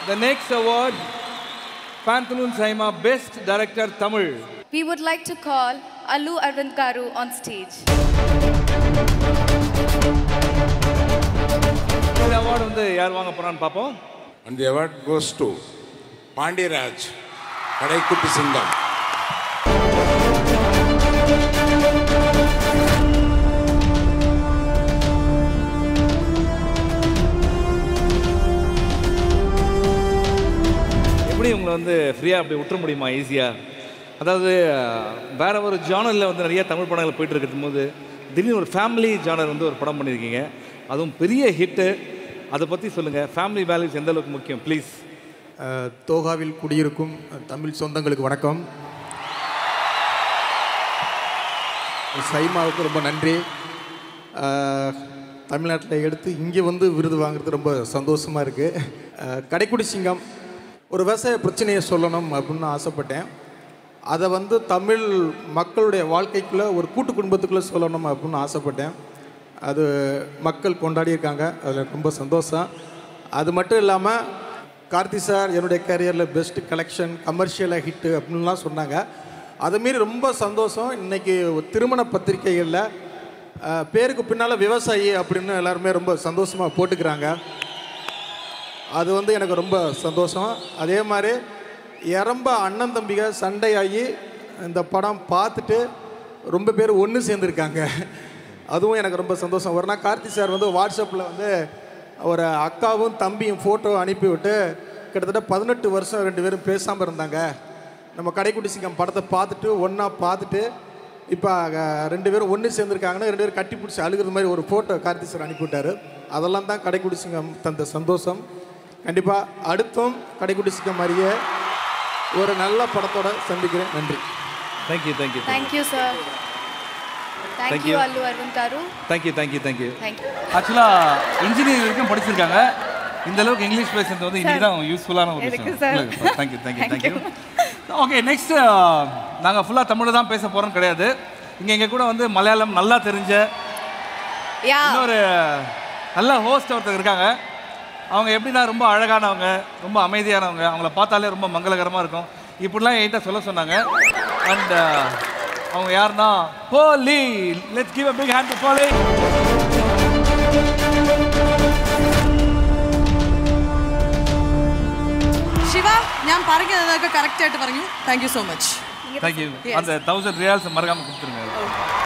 The next award, Pantaloon Saima Best Director Tamil. We would like to call Allu Arvind Garu on stage. இந்த award வந்து யார் வாங்க போறான்னு பார்ப்போம் And the award goes to Pandiraj, Kadaikutti Singam. எப்படி உங்களை வந்து ஃப்ரீயாக அப்படி விட்டுற முடியுமா ஈஸியாக அதாவது அஹ், வேற ஒரு ஜானரில் வந்து நிறைய தமிழ் படங்கள் போயிட்டு இருக்கும் போது திடீர்னு ஒரு ஃபேமிலி ஜானர் வந்து ஒரு படம் பண்ணியிருக்கீங்க அதுவும் பெரிய ஹிட்டு அதை பற்றி சொல்லுங்கள் ஃபேமிலி வேல்யூஸ் எந்த அளவுக்கு முக்கியம் ப்ளீஸ் அஹ், தோகாவில் குடியிருக்கும் தமிழ் சொந்தங்களுக்கு வணக்கம் சைமாவுக்கு ரொம்ப நன்றி அஹ், தமிழ்நாட்டில் எடுத்து இங்கே வந்து விருது வாங்குறது ரொம்ப சந்தோஷமாக இருக்குது கடைக்குடி சிங்கம் ஒரு விவசாய பிரச்சனையை சொல்லணும் அப்படின்னு ஆசைப்பட்டேன் அதை வந்து தமிழ் மக்களுடைய வாழ்க்கைக்குள்ளே ஒரு கூட்டு குடும்பத்துக்குள்ளே சொல்லணும் அப்படின்னு ஆசைப்பட்டேன் அது மக்கள் கொண்டாடியிருக்காங்க அதில் ரொம்ப சந்தோஷம் அது மட்டும் இல்லாமல் கார்த்தி சார் என்னுடைய கேரியரில் பெஸ்ட் கலெக்ஷன் கமர்ஷியலாக ஹிட்டு அப்படின்லாம் சொன்னாங்க அதை மீறி ரொம்ப சந்தோஷம் இன்றைக்கி திருமண பத்திரிகைகளில் அஹ், பேருக்கு பின்னால் விவசாயி அப்படின்னு எல்லாருமே ரொம்ப சந்தோஷமாக போட்டுக்கிறாங்க அது வந்து எனக்கு ரொம்ப சந்தோஷம் அதே மாதிரி எறம்ப அண்ணன் தம்பிக சண்டையாகி இந்த படம் பார்த்துட்டு ரொம்ப பேர் ஒன்று சேர்ந்துருக்காங்க அதுவும் எனக்கு ரொம்ப சந்தோஷம் ஒரு நாள் கார்த்தி சார் வந்து வாட்ஸ்அப்பில் வந்து ஒரு அக்காவும் தம்பியும் ஃபோட்டோ அனுப்பிவிட்டு கிட்டத்தட்ட பதினெட்டு வருஷம் ரெண்டு பேரும் பேசாமல் இருந்தாங்க நம்ம கடைக்குட்டி சிங்கம் படத்தை பார்த்துட்டு ஒன்றா பார்த்துட்டு இப்போ ரெண்டு பேரும் ஒன்று சேர்ந்துருக்காங்கன்னா ரெண்டு பேரும் கட்டி பிடிச்சி அழுகிறது மாதிரி ஒரு ஃபோட்டோ கார்த்தி சார் அனுப்பிவிட்டாரு அதெல்லாம் தான் கடைக்குடி சிங்கம் தந்த சந்தோஷம் கண்டிப்பாக அடுத்தும் கடைக்குடி சிங்கம் மாதிரியே ஒரு நல்ல படத்தோட சந்திக்கிறேன் நன்றி thank you thank you Thank you, sir. Thank, Thank you, you. Allu Arvind Garu. Thank you thank you thank you Thank you. ஆக்சுவலாக இன்ஜினியரிங் வரைக்கும் படிச்சிருக்காங்க இந்த அளவுக்கு இங்கிலீஷ் பேசுறது வந்து இன்னைக்கு தான் யூஸ்ஃபுல்லான ஒரு இருக்கு விஷயம் sir. Thank you thank you Thank thank you okay next நாங்கள் ஃபுல்லாக தமிழில் தான் பேச போகிறோம் கிடையாது இங்கே எங்கள் கூட வந்து மலையாளம் நல்லா தெரிஞ்ச Yeah. இன்னொரு நல்ல ஹோஸ்ட் ஒருத்தர் இருக்காங்க அவங்க எப்படின்னா ரொம்ப அழகானவங்க ரொம்ப அமைதியானவங்க அவங்கள பார்த்தாலே ரொம்ப மங்களகரமாக இருக்கும் இப்படிலாம் என்கிட்ட சொல்ல சொன்னாங்க அண்ட் அவங்க யாருன்னா Poly let's give a big hand to Poly Siva ഞാൻ പറഞ്ഞതൊക്കെ കറക്റ്റ് ആയിട്ട് പറഞ്ഞു thank you so much thank you அந்த தௌசண்ட் ரியால்ஸ் மறக்காமல் கொடுத்துருங்க